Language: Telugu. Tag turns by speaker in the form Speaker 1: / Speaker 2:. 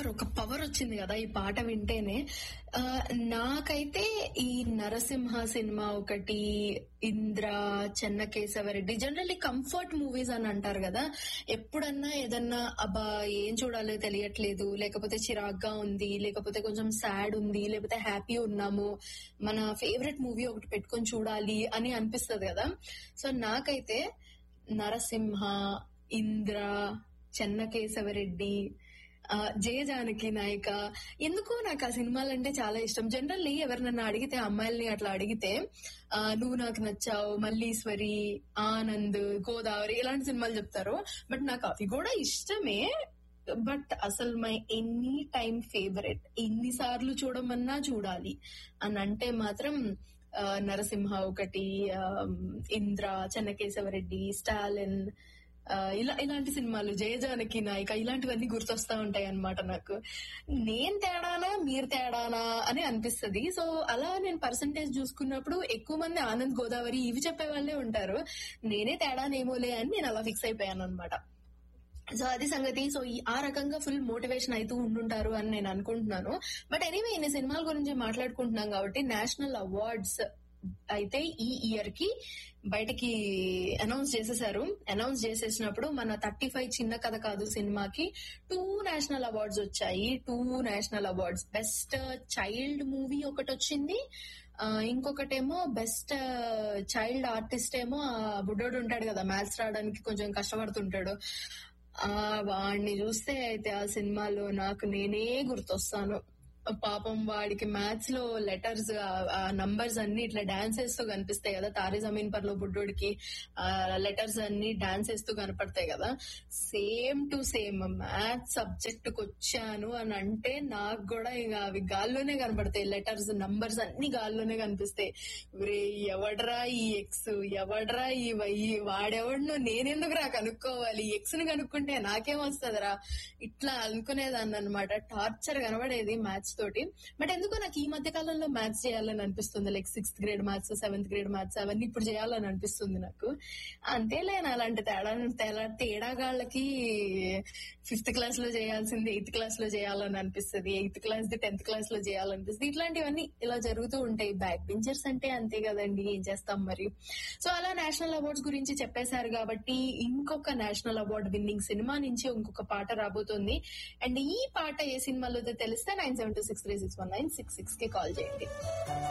Speaker 1: పవర్ ఒక పవర్ వచ్చింది కదా ఈ పాట వింటేనే ఆ, నాకైతే ఈ నరసింహ సినిమా ఒకటి Indra Chennakesava Reddy generally comfort movies అని అంటారు కదా ఎప్పుడన్నా ఏదన్నా అబ్బా ఏం చూడాలో తెలియట్లేదు లేకపోతే చిరాగ్గా ఉంది లేకపోతే కొంచెం సాడ్ ఉంది లేకపోతే హ్యాపీ ఉన్నాము మన ఫేవరెట్ మూవీ ఒకటి పెట్టుకొని చూడాలి అని అనిపిస్తుంది కదా సో నాకైతే నరసింహ ఇంద్ర చెన్నకేశవరెడ్డి ఆ, జయ జానకి నాయక ఎందుకో నాకు ఆ సినిమాలంటే చాలా ఇష్టం జనరల్లీ ఎవరినన్నా అడిగితే అమ్మాయిల్ని అట్లా అడిగితే ఆ, నువ్వు నాకు నచ్చావు మల్లీశ్వరి ఆనంద్ గోదావరి ఇలాంటి సినిమాలు చెప్తారు బట్ నాకు అవి కూడా ఇష్టమే బట్ అసలు మై ఎనీ టైం ఫేవరెట్ ఎన్నిసార్లు చూడమన్నా చూడాలి అని అంటే మాత్రం ఆ, నరసింహ ఒకటి ఆ, ఇంద్ర చెన్నకేశవరెడ్డి స్టాలిన్ ఆ, ఇలా ఇలాంటి సినిమాలు జయజానకి నాయిక ఇలాంటివన్నీ గుర్తొస్తా ఉంటాయి అన్నమాట నాకు నేను తేడానా మీరు తేడానా అని అనిపిస్తది సో అలా నేను పర్సంటేజ్ చూసుకున్నప్పుడు ఎక్కువ మంది ఆనంద్ గోదావరి ఇవి చెప్పే వాళ్ళే ఉంటారు నేనే తేడానేమోలే అని నేను అలా ఫిక్స్ అయిపోయాను అనమాట సో అది సంగతి సో ఈ ఆ రకంగా ఫుల్ మోటివేషన్ అవుతూ ఉండుంటారు అని నేను అనుకుంటున్నాను బట్ ఎనీవే ఇన్ని సినిమాల గురించి మాట్లాడుకుంటున్నాం కాబట్టి నేషనల్ అవార్డ్స్ అయితే ఈ ఇయర్ కి బయటకి అనౌన్స్ చేసేసారు అనౌన్స్ చేసేసినప్పుడు మన థర్టీ ఫైవ్ చిన్న కథ కాదు సినిమాకి టూ నేషనల్ అవార్డ్స్ వచ్చాయి two national awards best child movie ఒకటి వచ్చింది ఆ, ఇంకొకటేమో బెస్ట్ చైల్డ్ ఆర్టిస్ట్ ఏమో ఆ బుడ్డోడు ఉంటాడు కదా మ్యాథ్స్ రావడానికి కొంచెం కష్టపడుతుంటాడు ఆ వాడిని చూస్తే అయితే ఆ సినిమాలో నాకు నేనే గుర్తొస్తాను పాపం వాడికి మ్యాథ్స్ లో లెటర్స్ ఆ నంబర్స్ అన్ని ఇట్లా డాన్స్ వేస్తూ కనిపిస్తాయి కదా తారే జమీన్ పర్ లో బుడ్డోడికి ఆ లెటర్స్ అన్ని డాన్స్ వేస్తూ కనపడతాయి కదా same to same maths subject కు వచ్చాను అని అంటే నాకు కూడా ఇక అవి గాల్లోనే కనపడతాయి లెటర్స్ నంబర్స్ అన్ని గాల్లోనే కనిపిస్తాయి రే ఎవడ్రా ఈ ఎక్స్ ఎవడ్రా ఈ వై వాడెవడనో నేనెందుకు రా కనుక్కోవాలి ఎక్స్ ని కనుక్కుంటే నాకేం వస్తుందిరా ఇట్లా అనుకునేదాన్ని అనమాట టార్చర్ కనబడేది మ్యాథ్స్ తోటి బట్ ఎందుకో నాకు ఈ మధ్య కాలంలో మ్యాథ్స్ చేయాలని అనిపిస్తుంది like sixth grade maths seventh grade maths అవన్నీ ఇప్పుడు చేయాలని అనిపిస్తుంది నాకు అంతేలే నా అలాంటి తేడా తేడా తేడాగాళ్ళకి ఫిఫ్త్ క్లాస్ లో చేయాల్సింది ఎయిత్ క్లాస్ లో చేయాలని అనిపిస్తుంది eighth class the tenth class లో చేయాలనిపిస్తుంది ఇట్లాంటివన్నీ ఇలా జరుగుతూ ఉంటాయి బ్యాక్ బెంచర్స్ అంటే అంతే కదండి ఏం చేస్తాం మరి సో అలా నేషనల్ అవార్డ్స్ గురించి చెప్పేశారు కాబట్టి ఇంకొక నేషనల్ అవార్డ్ విన్నింగ్ సినిమా నుంచి ఇంకొక పాట రాబోతుంది అండ్ ఈ పాట ఏ సినిమాలో తెలిస్తే nine seven two six three six one nine six six కి కాల్ చేయండి